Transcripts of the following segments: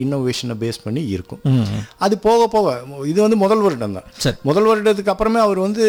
இன்னோவேஷனை base பண்ணி இருக்கும் அது போக போக இது வந்து முதல் வருடம் தான் சரி. முதல் வருடத்துக்கு அப்புறமே அவர் வந்து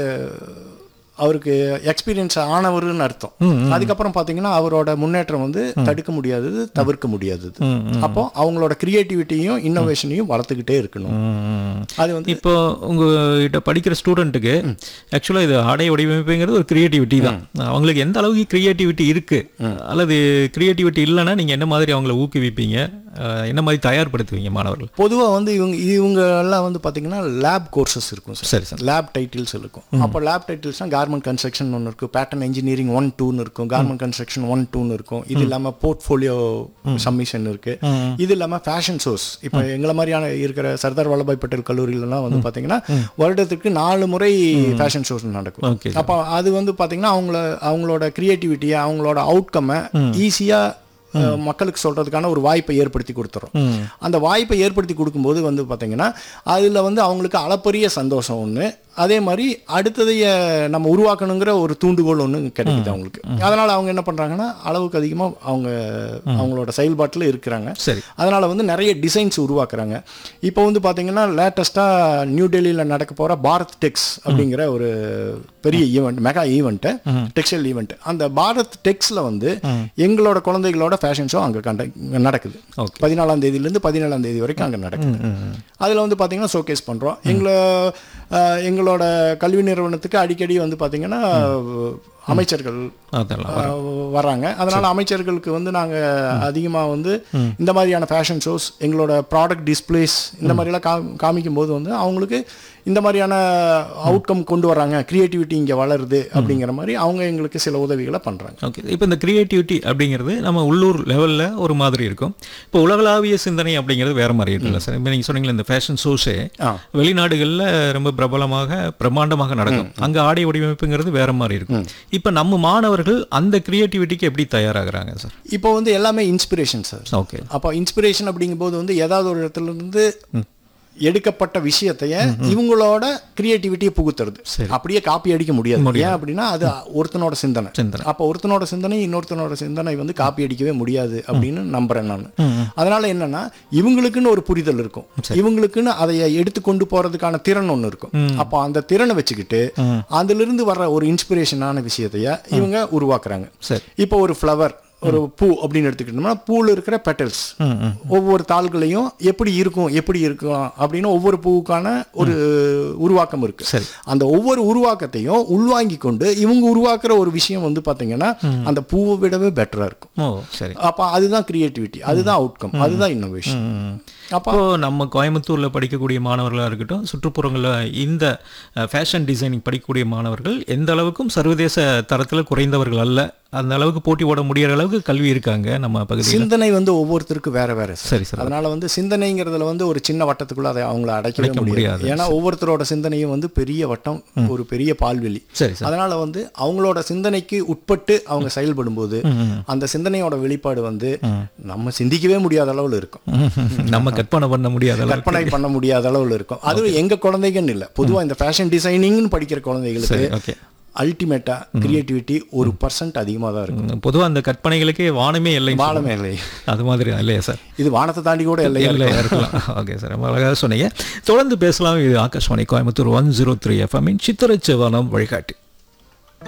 அவருக்கு எக்ஸ்பீரியன்ஸ் ஆனவர்னு அர்த்தம் அதுக்கப்புறம் பார்த்தீங்கன்னா அவரோட முன்னேற்றம் வந்து தடுக்க முடியாதது தவிர்க்க முடியாதது அப்போ அவங்களோட கிரியேட்டிவிட்டியும் இன்னோவேஷனையும் வளர்த்துக்கிட்டே இருக்கணும் அது வந்து இப்போ உங்ககிட்ட படிக்கிற ஸ்டூடெண்ட்டுக்கு ஆக்சுவலாக இது ஆடை வடிவமைப்புங்கிறது ஒரு கிரியேட்டிவிட்டி தான் அவங்களுக்கு எந்த அளவுக்கு கிரியேட்டிவிட்டி இருக்கு அல்லது கிரியேட்டிவிட்டி இல்லைன்னா நீங்க என்ன மாதிரி அவங்கள ஊக்குவிப்பீங்க அஹ், என்ன மாதிரி தயார்படுத்துவீங்க மாணவர்கள் பொதுவாக வந்து இவங்க இவங்க எல்லாம் வந்து பார்த்தீங்கன்னா லேப் கோர்சஸ் இருக்கும் சார் சரி சார் லேப் டைட்டில்ஸ் இருக்கும் அப்போ லேப் டைட்டில்ஸ்னால் கார்மெண்ட் கன்ஸ்ட்ரக்ஷன் ஒன்று இருக்கும் பேட்டர்ன் இன்ஜினியரிங் ஒன் டூன்னு இருக்கும் கார்மெண்ட் கன்ஸ்ட்ரக்ஷன் ஒன் டூன்னு இருக்கும் இது இல்லாமல் போர்ட்ஃபோலியோ சப்மிஷன் இருக்கு இது இல்லாமல் ஃபேஷன் ஷோஸ் இப்போ எங்களை மாதிரியான இருக்கிற சர்தார் வல்லபாய் பட்டேல் கல்லூரியிலலாம் வந்து பார்த்தீங்கன்னா வருடத்துக்கு நாலு முறை ஃபேஷன் ஷோஸ் நடக்கும் ஓகே அப்போ அது வந்து பார்த்தீங்கன்னா அவங்கள அவங்களோட கிரியேட்டிவிட்டியை அவங்களோட அவுட்கம்மை ஈஸியாக மக்களுக்கு சொல்கிறதுக்கான ஒரு வாய்ப்பை ஏற்படுத்தி கொடுத்துறோம் அந்த வாய்ப்பை ஏற்படுத்தி கொடுக்கும்போது வந்து பார்த்தீங்கன்னா அதில் வந்து அவங்களுக்கு அளப்பரிய சந்தோஷம் ஒன்று அதே மாதிரி அடுத்ததைய நம்ம உருவாக்கணுங்கிற ஒரு தூண்டுகோல் ஒன்று கிடைக்குது அவங்களுக்கு அதனால் அவங்க என்ன பண்ணுறாங்கன்னா அளவுக்கு அதிகமாக அவங்க அவங்களோட செயல்பாட்டில் இருக்கிறாங்க சரி அதனால் வந்து நிறைய டிசைன்ஸ் உருவாக்குறாங்க இப்போ வந்து பார்த்தீங்கன்னா லேட்டஸ்ட்டாக நியூ டெல்லியில் நடக்க போகிற பாரத் டெக்ஸ் அப்படிங்கிற ஒரு பெரிய event mega event textile event அந்த பாரத் டெக்ஸில் வந்து எங்களோட குழந்தைகளோட ஃபேஷன் ஷோ அங்கே கண்ட நடக்குது Okay. பதினாலாம் தேதியிலேருந்து பதினேழாம் தேதி வரைக்கும் அங்கே நடக்குது அதில் வந்து பார்த்தீங்கன்னா ஷோகேஸ் பண்ணுறோம் எங்களை அஹ், எங்களோட கல்வி நிறுவனத்துக்கு அடிக்கடி வந்து பார்த்தீங்கன்னா அமைச்சர்கள் அதெல்லாம் அஹ், வர்றாங்க அதனால அமைச்சர்களுக்கு வந்து நாங்க அதிகமா வந்து இந்த மாதிரியான ஃபேஷன் ஷோஸ் எங்களோட ப்ராடக்ட் டிஸ்பிளேஸ் இந்த மாதிரிலாம் கா காமிக்கும் போது வந்து அவங்களுக்கு இந்த மாதிரியான அவுட்கம் கொண்டு வராங்க கிரியேட்டிவிட்டி இங்க வளருது அப்படிங்கிற மாதிரி அவங்க எங்களுக்கு சில உதவிகளை பண்றாங்க ஓகே இப்போ இந்த கிரியேட்டிவிட்டி அப்படிங்கிறது நம்ம உள்ளூர் லெவலில் ஒரு மாதிரி இருக்கும் இப்போ உலகளாவிய சிந்தனை அப்படிங்கிறது வேற மாதிரி இருக்குல்ல சார் இப்போ நீங்கள் சொன்னீங்களே இந்த ஃபேஷன் ஷோஸே ஆ. வெளிநாடுகளில் ரொம்ப பிரபலமாக பிரம்மாண்டமாக நடக்கும் அங்கே ஆடை வடிவமைப்புங்கிறது வேற மாதிரி இருக்கும் இப்போ நம்ம மாணவர்கள் அந்த கிரியேட்டிவிட்டிக்கு எப்படி தயாராகிறாங்க சார் இப்போ வந்து எல்லாமே இன்ஸ்பிரேஷன் சார் ஓகே அப்போ இன்ஸ்பிரேஷன் அப்படிங்கும்போது வந்து ஏதாவது ஒரு இடத்துல இருந்து எடுக்கப்பட்ட விஷயத்தைய இவங்களோட கிரியேட்டிவிட்டியை புகுத்துறது அப்படியே காப்பி அடிக்க முடியாது ஏன் அப்படின்னா அது ஒருத்தனோட சிந்தனை சிந்தனை. அப்போ ஒருத்தனோட சிந்தனை இன்னொருத்தனோட சிந்தனை வந்து காப்பி அடிக்கவே முடியாது அப்படின்னு நம்புறேன் நான் அதனால என்னன்னா இவங்களுக்குன்னு ஒரு புரிதல் இருக்கும் இவங்களுக்குன்னு அதை எடுத்து கொண்டு போறதுக்கான திறன் ஒன்று இருக்கும் அப்போ அந்த திறனை வச்சுக்கிட்டு அதுல இருந்து வர்ற ஒரு இன்ஸ்பிரேஷனான விஷயத்தைய இவங்க உருவாக்குறாங்க சரி இப்போ ஒரு ஃப்ளவர் ஒரு பூ அப்படின்னு எடுத்துக்கிட்டோம்னா பூவில் இருக்கிற பெட்டல்ஸ் ஒவ்வொரு தாள்களையும் எப்படி இருக்கும் எப்படி இருக்கும் அப்படின்னு ஒவ்வொரு பூவுக்கான ஒரு உருவாக்கம் இருக்கு சரி. அந்த ஒவ்வொரு உருவாக்கத்தையும் உள்வாங்கி கொண்டு இவங்க உருவாக்குற ஒரு விஷயம் வந்து பாத்தீங்கன்னா அந்த பூவை விடவே பெட்டரா இருக்கும் ஓ சரி அப்ப அதுதான் கிரியேட்டிவிட்டி அதுதான் அவுட்கம் அதுதான் இன்னோவேஷன் அப்போ அப்போ நம்ம கோயம்புத்தூர்ல படிக்கக்கூடிய மாணவர்களாக இருக்கட்டும் சுற்றுப்புறங்களில் இந்த ஃபேஷன் டிசைனிங் படிக்கக்கூடிய மாணவர்கள் எந்த அளவுக்கும் சர்வதேச தரத்தில் குறைந்தவர்கள் அல்ல அந்த அளவுக்கு போட்டி போட முடியற அளவுக்கு கல்வி இருக்காங்க நம்ம பகுதியில் சிந்தனை வந்து ஒவ்வொருத்தருக்கும் வேற வேற சார். சரி சார் அதனால வந்து சிந்தனைங்கிறதுல வந்து ஒரு சின்ன வட்டத்துக்குள்ள அதை அவங்கள அடைக்கவே அடைக்க முடியாது முடியாது. ஏன்னா ஒவ்வொருத்தரோட சிந்தனையும் வந்து பெரிய வட்டம் ஒரு பெரிய பால்வெளி சரி சார் அதனால வந்து அவங்களோட சிந்தனைக்கு உட்பட்டு அவங்க செயல்படும் போது அந்த சிந்தனையோட வெளிப்பாடு வந்து நம்ம சிந்திக்கவே முடியாத அளவுல இருக்கும் நம்ம கற்பனை பண்ண முடியாத அளவுக்கு கற்பனை பண்ண முடியாத அளவுல இருக்கும் அது எங்க குழந்தைங்கன்னு இல்ல பொதுவா இந்த ஃபேஷன் டிசைனிங்னு படிக்கிற குழந்தைகளுக்கு சரி ஓகே அல்டிமேட்டா கிரியேட்டிவிட்டி ஒரு பர்சன்ட் அதிகமா தான் இருக்கும் பொதுவாக அந்த கற்பனைகளுக்கே வானமே இல்லை வாழமே இல்லை அது மாதிரி தான் இல்லையா சார் இது வானத்தை தாண்டி கூட இல்லையா இல்லையா இருக்கலாம் ஓகே சார் ரொம்ப அழகாக சொன்னீங்க தொடர்ந்து பேசலாம் இது Akashvani Coimbatore one zero three எஃப்எம்மின் சித்திரச்செவனம் வழிகாட்டி